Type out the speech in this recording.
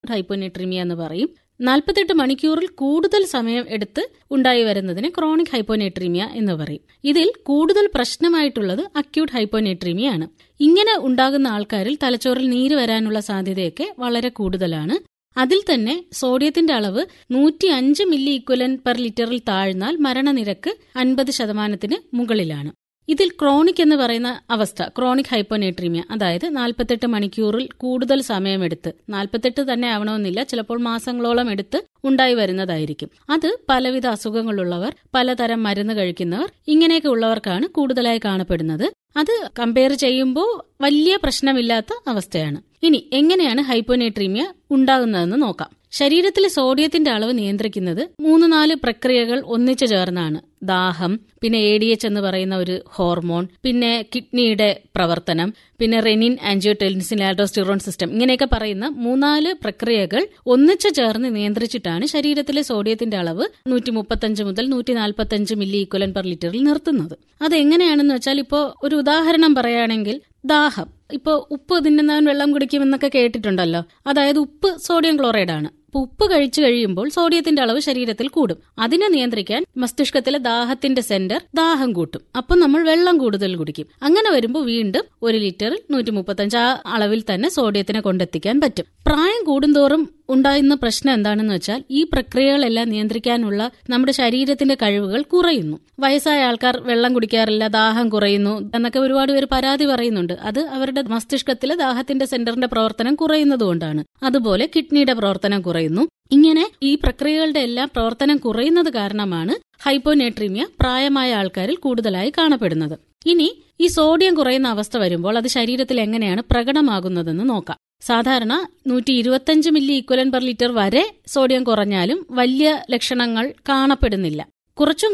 acute hyponatraemia എന്ന് പറയും നാൽപ്പത്തെട്ട് മണിക്കൂറിൽ കൂടുതൽ സമയം എടുത്ത് ഉണ്ടായി വരുന്നതിന് ക്രോണിക് ഹൈപ്പോനേട്രീമിയ എന്ന് പറയും ഇതിൽ കൂടുതൽ പ്രശ്നമായിട്ടുള്ളത് അക്യൂട്ട് ഹൈപ്പോനേട്രീമിയ ആണ് ഇങ്ങനെ ഉണ്ടാകുന്ന ആൾക്കാരിൽ തലച്ചോറിൽ നീര് വരാനുള്ള സാധ്യതയൊക്കെ വളരെ കൂടുതലാണ് അതിൽ തന്നെ സോഡിയത്തിന്റെ അളവ് നൂറ്റി അഞ്ച് മില്ലി ഇക്വലൻ പെർ ലിറ്ററിൽ താഴ്ന്നാൽ മരണനിരക്ക് അൻപത് ശതമാനത്തിന് മുകളിലാണ് ഇതിൽ ക്രോണിക് എന്ന് പറയുന്ന അവസ്ഥ ക്രോണിക് ഹൈപ്പോനേട്രീമിയ അതായത് നാൽപ്പത്തെട്ട് മണിക്കൂറിൽ കൂടുതൽ സമയമെടുത്ത് നാൽപ്പത്തെട്ട് തന്നെ ആവണമെന്നില്ല ചിലപ്പോൾ മാസങ്ങളോളം എടുത്ത് ഉണ്ടായി വരുന്നതായിരിക്കും അത് പലവിധ അസുഖങ്ങളുള്ളവർ പലതരം മരുന്ന് കഴിക്കുന്നവർ ഇങ്ങനെയൊക്കെ ഉള്ളവർക്കാണ് കൂടുതലായി കാണപ്പെടുന്നത് അത് കമ്പയർ ചെയ്യുമ്പോൾ വലിയ പ്രശ്നമില്ലാത്ത അവസ്ഥയാണ് ഇനി എങ്ങനെയാണ് ഹൈപ്പോനേട്രീമിയ ഉണ്ടാകുന്നതെന്ന് നോക്കാം ശരീരത്തിലെ സോഡിയത്തിന്റെ അളവ് നിയന്ത്രിക്കുന്നത് മൂന്ന് നാല് പ്രക്രിയകൾ ഒന്നിച്ചു ചേർന്നാണ് ദാഹം പിന്നെ എ ഡി എച്ച് എന്ന് പറയുന്ന ഒരു ഹോർമോൺ പിന്നെ കിഡ്നിയുടെ പ്രവർത്തനം പിന്നെ റെനിൻ ആൻജിയോടെൻസിൻ ആൽഡോസ്റ്റിറോൺ സിസ്റ്റം ഇങ്ങനെയൊക്കെ പറയുന്ന മൂന്നാല് പ്രക്രിയകൾ ഒന്നിച്ചു ചേർന്ന് നിയന്ത്രിച്ചിട്ടാണ് ശരീരത്തിലെ സോഡിയത്തിന്റെ അളവ് നൂറ്റി മുപ്പത്തഞ്ച് മുതൽ നൂറ്റി നാൽപ്പത്തഞ്ച് മില്ലി ഈക്വലൻ പെർ ലിറ്ററിൽ നിർത്തുന്നത് അത് എങ്ങനെയാണെന്ന് വെച്ചാൽ ഇപ്പോൾ ഒരു ഉദാഹരണം പറയുകയാണെങ്കിൽ ദാഹം ഇപ്പോൾ ഉപ്പ് തിന്നുന്നവൻ വെള്ളം കുടിക്കുമെന്നൊക്കെ കേട്ടിട്ടുണ്ടല്ലോ അതായത് ഉപ്പ് സോഡിയം ക്ലോറൈഡ് ആണ് അപ്പൊ ഉപ്പ് കഴിച്ചു കഴിയുമ്പോൾ സോഡിയത്തിന്റെ അളവ് ശരീരത്തിൽ കൂടും അതിനെ നിയന്ത്രിക്കാൻ മസ്തിഷ്കത്തിലെ ദാഹത്തിന്റെ സെന്റർ ദാഹം കൂട്ടും അപ്പൊ നമ്മൾ വെള്ളം കൂടുതൽ കുടിക്കും അങ്ങനെ വരുമ്പോൾ വീണ്ടും ഒരു ലിറ്ററിൽ നൂറ്റി മുപ്പത്തഞ്ച് ആ അളവിൽ തന്നെ സോഡിയത്തിനെ കൊണ്ടെത്തിക്കാൻ പറ്റും പ്രായം കൂടുന്തോറും ഉണ്ടാകുന്ന പ്രശ്നം എന്താണെന്ന് വെച്ചാൽ ഈ പ്രക്രിയകളെല്ലാം നിയന്ത്രിക്കാനുള്ള നമ്മുടെ ശരീരത്തിന്റെ കഴിവുകൾ കുറയുന്നു വയസ്സായ ആൾക്കാർ വെള്ളം കുടിക്കാറില്ല ദാഹം കുറയുന്നു എന്നൊക്കെ ഒരുപാട് പേര് പരാതി പറയുന്നുണ്ട് അത് അവരുടെ മസ്തിഷ്കത്തിലെ ദാഹത്തിന്റെ സെന്ററിന്റെ പ്രവർത്തനം കുറയുന്നതുകൊണ്ടാണ് അതുപോലെ കിഡ്നിയുടെ പ്രവർത്തനം കുറയുന്നു ഇങ്ങനെ ഈ പ്രക്രിയകളുടെ എല്ലാം പ്രവർത്തനം കുറയുന്നത് കാരണമാണ് ഹൈപ്പോനേട്രീമിയ പ്രായമായ ആൾക്കാരിൽ കൂടുതലായി കാണപ്പെടുന്നത് ഇനി ഈ സോഡിയം കുറയുന്ന അവസ്ഥ വരുമ്പോൾ അത് ശരീരത്തിൽ എങ്ങനെയാണ് പ്രകടമാകുന്നതെന്ന് നോക്കാം സാധാരണ നൂറ്റി ഇരുപത്തഞ്ച് മില്ലി ഈക്വലൻ പെർ ലിറ്റർ വരെ സോഡിയം കുറഞ്ഞാലും വലിയ ലക്ഷണങ്ങൾ കാണപ്പെടുന്നില്ല കുറച്ചും